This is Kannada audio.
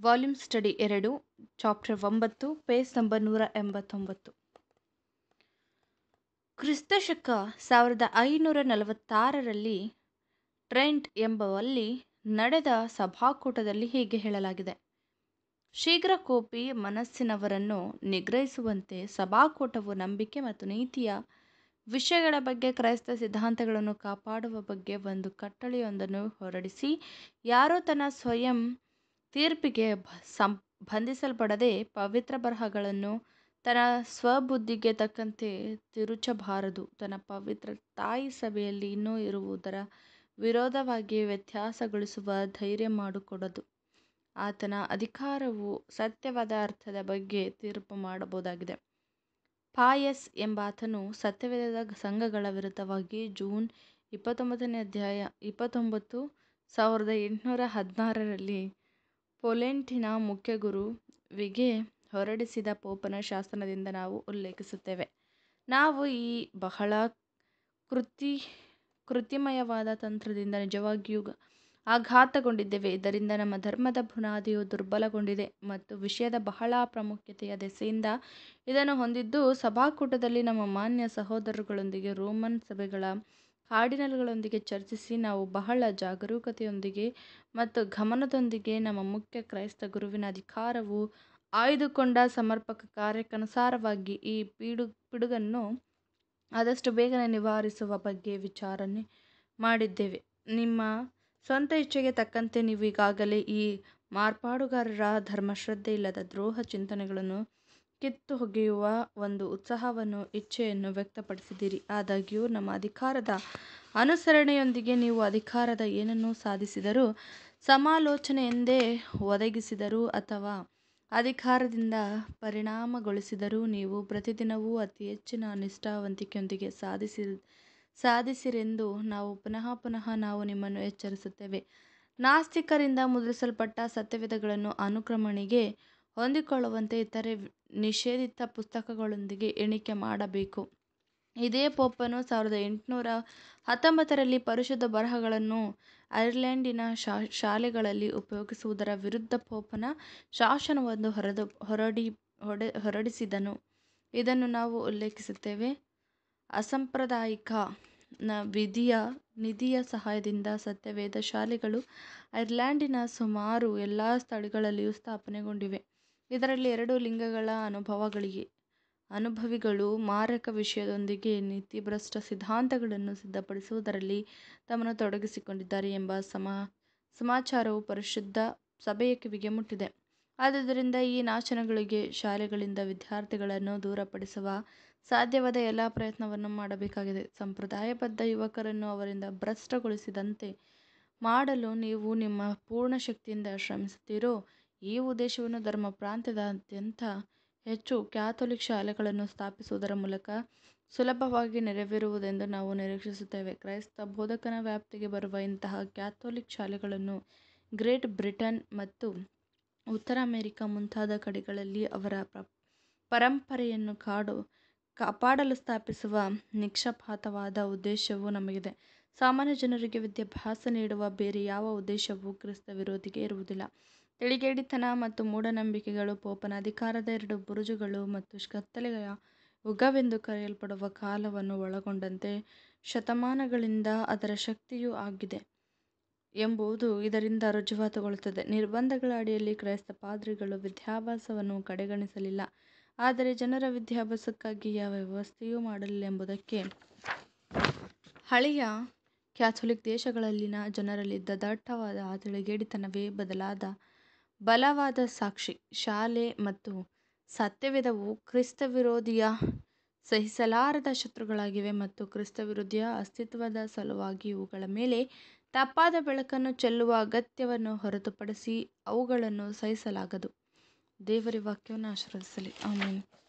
ವಾಲ್ಯೂಮ್ ಸ್ಟಡಿ ಎರಡು ಚಾಪ್ಟರ್ ಒಂಬತ್ತು ಪೇಜ್ ನಂಬರ್ ನೂರ ಎಂಬತ್ತೊಂಬತ್ತು ಕ್ರಿಸ್ತಶಕ ಸಾವಿರದ ಐನೂರ ನಲವತ್ತಾರರಲ್ಲಿ ಟ್ರೆಂಟ್ ಎಂಬುವಲ್ಲಿ ನಡೆದ ಸಭಾಕೂಟದಲ್ಲಿ ಹೀಗೆ ಹೇಳಲಾಗಿದೆ ಶೀಘ್ರ ಕೋಪಿ ಮನಸ್ಸಿನವರನ್ನು ನಿಗ್ರಹಿಸುವಂತೆ ಸಭಾಕೂಟವು ನಂಬಿಕೆ ಮತ್ತು ನೀತಿಯ ವಿಷಯಗಳ ಬಗ್ಗೆ ಕ್ರೈಸ್ತ ಸಿದ್ಧಾಂತಗಳನ್ನು ಕಾಪಾಡುವ ಬಗ್ಗೆ ಒಂದು ಕಟ್ಟಳೆಯೊಂದನ್ನು ಹೊರಡಿಸಿ ಯಾರೋ ತನ್ನ ಸ್ವಯಂ ತೀರ್ಪಿಗೆ ಸಂ ಬಂಧಿಸಲ್ಪಡದೆ ಪವಿತ್ರ ಬರಹಗಳನ್ನು ತನ್ನ ಸ್ವಬುದ್ಧಿಗೆ ತಕ್ಕಂತೆ ತಿರುಚಬಾರದು ತನ್ನ ಪವಿತ್ರ ತಾಯಿ ಸಭೆಯಲ್ಲಿ ಇನ್ನೂ ಇರುವುದರ ವಿರೋಧವಾಗಿ ವ್ಯತ್ಯಾಸಗೊಳಿಸುವ ಧೈರ್ಯ ಮಾಡಿಕೊಡದು ಆತನ ಅಧಿಕಾರವು ಸತ್ಯವಾದ ಅರ್ಥದ ಬಗ್ಗೆ ತೀರ್ಪು ಮಾಡಬಹುದಾಗಿದೆ ಪಾಯಸ್ ಎಂಬಾತನು ಸತ್ಯವೇದದ ಸಂಘಗಳ ವಿರುದ್ಧವಾಗಿ ಜೂನ್ ಇಪ್ಪತ್ತೊಂಬತ್ತನೇ ಅಧ್ಯಾಯ ಇಪ್ಪತ್ತೊಂಬತ್ತು ಸಾವಿರದ ಎಂಟುನೂರ ಹದಿನಾರರಲ್ಲಿ ಪೊಲೆಂಟಿನ ಮುಖ್ಯಗುರುವಿಗೆ ಹೊರಡಿಸಿದ ಪೋಪನ ಶಾಸನದಿಂದ ನಾವು ಉಲ್ಲೇಖಿಸುತ್ತೇವೆ ನಾವು ಈ ಬಹಳ ಕೃತಿ ಕೃತಿಮಯವಾದ ತಂತ್ರದಿಂದ ನಿಜವಾಗಿಯೂ ಆಘಾತಗೊಂಡಿದ್ದೇವೆ ಇದರಿಂದ ನಮ್ಮ ಧರ್ಮದ ಬುನಾದಿಯು ದುರ್ಬಲಗೊಂಡಿದೆ ಮತ್ತು ವಿಷಯದ ಬಹಳ ಪ್ರಾಮುಖ್ಯತೆಯ ದೆಸೆಯಿಂದ ಇದನ್ನು ಹೊಂದಿದ್ದು ಸಭಾಕೂಟದಲ್ಲಿ ನಮ್ಮ ಮಾನ್ಯ ಸಹೋದರಗಳೊಂದಿಗೆ ರೋಮನ್ ಸಭೆಗಳ ಕಾರ್ಡಿನಲ್ಗಳೊಂದಿಗೆ ಚರ್ಚಿಸಿ ನಾವು ಬಹಳ ಜಾಗರೂಕತೆಯೊಂದಿಗೆ ಮತ್ತು ಗಮನದೊಂದಿಗೆ ನಮ್ಮ ಮುಖ್ಯ ಕ್ರೈಸ್ತ ಗುರುವಿನ ಅಧಿಕಾರವು ಆಯ್ದುಕೊಂಡ ಸಮರ್ಪಕ ಕಾರ್ಯಕ್ಕನುಸಾರವಾಗಿ ಈ ಪಿಡು ಪಿಡುಗನ್ನು ಆದಷ್ಟು ಬೇಗನೆ ನಿವಾರಿಸುವ ಬಗ್ಗೆ ವಿಚಾರಣೆ ಮಾಡಿದ್ದೇವೆ ನಿಮ್ಮ ಸ್ವಂತ ಇಚ್ಛೆಗೆ ತಕ್ಕಂತೆ ನೀವು ಈಗಾಗಲೇ ಈ ಮಾರ್ಪಾಡುಗಾರರ ಧರ್ಮಶ್ರದ್ಧೆ ಇಲ್ಲದ ದ್ರೋಹ ಚಿಂತನೆಗಳನ್ನು ಕಿತ್ತು ಒಗೆಯುವ ಒಂದು ಉತ್ಸಾಹವನ್ನು ಇಚ್ಛೆಯನ್ನು ವ್ಯಕ್ತಪಡಿಸಿದ್ದೀರಿ ಆದಾಗ್ಯೂ ನಮ್ಮ ಅಧಿಕಾರದ ಅನುಸರಣೆಯೊಂದಿಗೆ ನೀವು ಅಧಿಕಾರದ ಏನನ್ನು ಸಾಧಿಸಿದರೂ ಸಮಾಲೋಚನೆಯೆಂದೇ ಒದಗಿಸಿದರೂ ಅಥವಾ ಅಧಿಕಾರದಿಂದ ಪರಿಣಾಮಗೊಳಿಸಿದರೂ ನೀವು ಪ್ರತಿದಿನವೂ ಅತಿ ಹೆಚ್ಚಿನ ನಿಷ್ಠಾವಂತಿಕೆಯೊಂದಿಗೆ ಸಾಧಿಸಿ ಸಾಧಿಸಿರೆಂದು ನಾವು ಪುನಃ ಪುನಃ ನಾವು ನಿಮ್ಮನ್ನು ಎಚ್ಚರಿಸುತ್ತೇವೆ ನಾಸ್ತಿಕರಿಂದ ಮುದ್ರಿಸಲ್ಪಟ್ಟ ಸತ್ಯವೇದಗಳನ್ನು ಅನುಕ್ರಮಣಿಗೆ ಹೊಂದಿಕೊಳ್ಳುವಂತೆ ಇತರೆ ನಿಷೇಧಿತ ಪುಸ್ತಕಗಳೊಂದಿಗೆ ಎಣಿಕೆ ಮಾಡಬೇಕು ಇದೇ ಪೋಪನು ಸಾವಿರದ ಎಂಟುನೂರ ಹತ್ತೊಂಬತ್ತರಲ್ಲಿ ಪರಿಶುದ್ಧ ಬರಹಗಳನ್ನು ಐರ್ಲೆಂಡಿನ ಶಾ ಶಾಲೆಗಳಲ್ಲಿ ಉಪಯೋಗಿಸುವುದರ ವಿರುದ್ಧ ಪೋಪನ ಶಾಸನವನ್ನು ಹೊರದು ಹೊರಡಿ ಹೊಡೆ ಹೊರಡಿಸಿದನು ಇದನ್ನು ನಾವು ಉಲ್ಲೇಖಿಸುತ್ತೇವೆ ಅಸಾಂಪ್ರದಾಯಿಕ ನ ವಿಧಿಯ ನಿಧಿಯ ಸಹಾಯದಿಂದ ಸತ್ಯವೇದ ಶಾಲೆಗಳು ಐರ್ಲೆಂಡಿನ ಸುಮಾರು ಎಲ್ಲ ಸ್ಥಳಗಳಲ್ಲಿಯೂ ಸ್ಥಾಪನೆಗೊಂಡಿವೆ ಇದರಲ್ಲಿ ಎರಡು ಲಿಂಗಗಳ ಅನುಭವಗಳಿಗೆ ಅನುಭವಿಗಳು ಮಾರಕ ವಿಷಯದೊಂದಿಗೆ ನೀತಿಭ್ರಷ್ಟ ಸಿದ್ಧಾಂತಗಳನ್ನು ಸಿದ್ಧಪಡಿಸುವುದರಲ್ಲಿ ತಮ್ಮನ್ನು ತೊಡಗಿಸಿಕೊಂಡಿದ್ದಾರೆ ಎಂಬ ಸಮಾ ಸಮಾಚಾರವು ಪರಿಶುದ್ಧ ಸಭೆಯ ಕಿವಿಗೆ ಮುಟ್ಟಿದೆ ಆದುದರಿಂದ ಈ ನಾಶನಗಳಿಗೆ ಶಾಲೆಗಳಿಂದ ವಿದ್ಯಾರ್ಥಿಗಳನ್ನು ದೂರಪಡಿಸುವ ಸಾಧ್ಯವಾದ ಎಲ್ಲ ಪ್ರಯತ್ನವನ್ನು ಮಾಡಬೇಕಾಗಿದೆ ಸಂಪ್ರದಾಯಬದ್ಧ ಯುವಕರನ್ನು ಅವರಿಂದ ಭ್ರಷ್ಟಗೊಳಿಸದಂತೆ ಮಾಡಲು ನೀವು ನಿಮ್ಮ ಪೂರ್ಣ ಶಕ್ತಿಯಿಂದ ಶ್ರಮಿಸುತ್ತೀರೋ ಈ ಉದ್ದೇಶವನ್ನು ಧರ್ಮ ಪ್ರಾಂತ್ಯದಾದ್ಯಂತ ಹೆಚ್ಚು ಕ್ಯಾಥೋಲಿಕ್ ಶಾಲೆಗಳನ್ನು ಸ್ಥಾಪಿಸುವುದರ ಮೂಲಕ ಸುಲಭವಾಗಿ ನೆರವೇರುವುದೆಂದು ನಾವು ನಿರೀಕ್ಷಿಸುತ್ತೇವೆ ಕ್ರೈಸ್ತ ಬೋಧಕನ ವ್ಯಾಪ್ತಿಗೆ ಬರುವ ಇಂತಹ ಕ್ಯಾಥೋಲಿಕ್ ಶಾಲೆಗಳನ್ನು ಗ್ರೇಟ್ ಬ್ರಿಟನ್ ಮತ್ತು ಉತ್ತರ ಅಮೆರಿಕ ಮುಂತಾದ ಕಡೆಗಳಲ್ಲಿ ಅವರ ಪರಂಪರೆಯನ್ನು ಕಾಡು ಕಾಪಾಡಲು ಸ್ಥಾಪಿಸುವ ನಿಕ್ಷಪಾತವಾದ ಉದ್ದೇಶವು ನಮಗಿದೆ ಸಾಮಾನ್ಯ ಜನರಿಗೆ ವಿದ್ಯಾಭ್ಯಾಸ ನೀಡುವ ಬೇರೆ ಯಾವ ಉದ್ದೇಶವೂ ಕ್ರಿಸ್ತ ವಿರೋಧಿಗೆ ಇರುವುದಿಲ್ಲ ತಿಳಿಗೇಡಿತನ ಮತ್ತು ಮೂಢನಂಬಿಕೆಗಳು ಪೋಪನ ಅಧಿಕಾರದ ಎರಡು ಬುರುಜುಗಳು ಮತ್ತು ಕತ್ತಲೆಯ ಯುಗವೆಂದು ಕರೆಯಲ್ಪಡುವ ಕಾಲವನ್ನು ಒಳಗೊಂಡಂತೆ ಶತಮಾನಗಳಿಂದ ಅದರ ಶಕ್ತಿಯೂ ಆಗಿದೆ ಎಂಬುದು ಇದರಿಂದ ರುಜುವಾತುಗೊಳ್ಳುತ್ತದೆ ನಿರ್ಬಂಧಗಳ ಅಡಿಯಲ್ಲಿ ಕ್ರೈಸ್ತ ಪಾದ್ರಿಗಳು ವಿದ್ಯಾಭ್ಯಾಸವನ್ನು ಕಡೆಗಣಿಸಲಿಲ್ಲ ಆದರೆ ಜನರ ವಿದ್ಯಾಭ್ಯಾಸಕ್ಕಾಗಿ ಯಾವ ವ್ಯವಸ್ಥೆಯೂ ಮಾಡಲಿಲ್ಲ ಎಂಬುದಕ್ಕೆ ಹಳೆಯ ಕ್ಯಾಥೋಲಿಕ್ ದೇಶಗಳಲ್ಲಿನ ಜನರಲ್ಲಿದ್ದ ದಟ್ಟವಾದ ತಿಳಿಗೇಡಿತನವೇ ಬದಲಾದ ಬಲವಾದ ಸಾಕ್ಷಿ ಶಾಲೆ ಮತ್ತು ಸತ್ಯವೇದವು ಕ್ರಿಸ್ತ ವಿರೋಧಿಯ ಸಹಿಸಲಾರದ ಶತ್ರುಗಳಾಗಿವೆ ಮತ್ತು ಕ್ರಿಸ್ತ ವಿರೋಧಿಯ ಅಸ್ತಿತ್ವದ ಸಲುವಾಗಿ ಇವುಗಳ ಮೇಲೆ ತಪ್ಪಾದ ಬೆಳಕನ್ನು ಚೆಲ್ಲುವ ಅಗತ್ಯವನ್ನು ಹೊರತುಪಡಿಸಿ ಅವುಗಳನ್ನು ಸಹಿಸಲಾಗದು ದೇವರ ವಾಕ್ಯವನ್ನು ಆಶೀರ್ವದಿಸಲಿ ಆಮೇಲೆ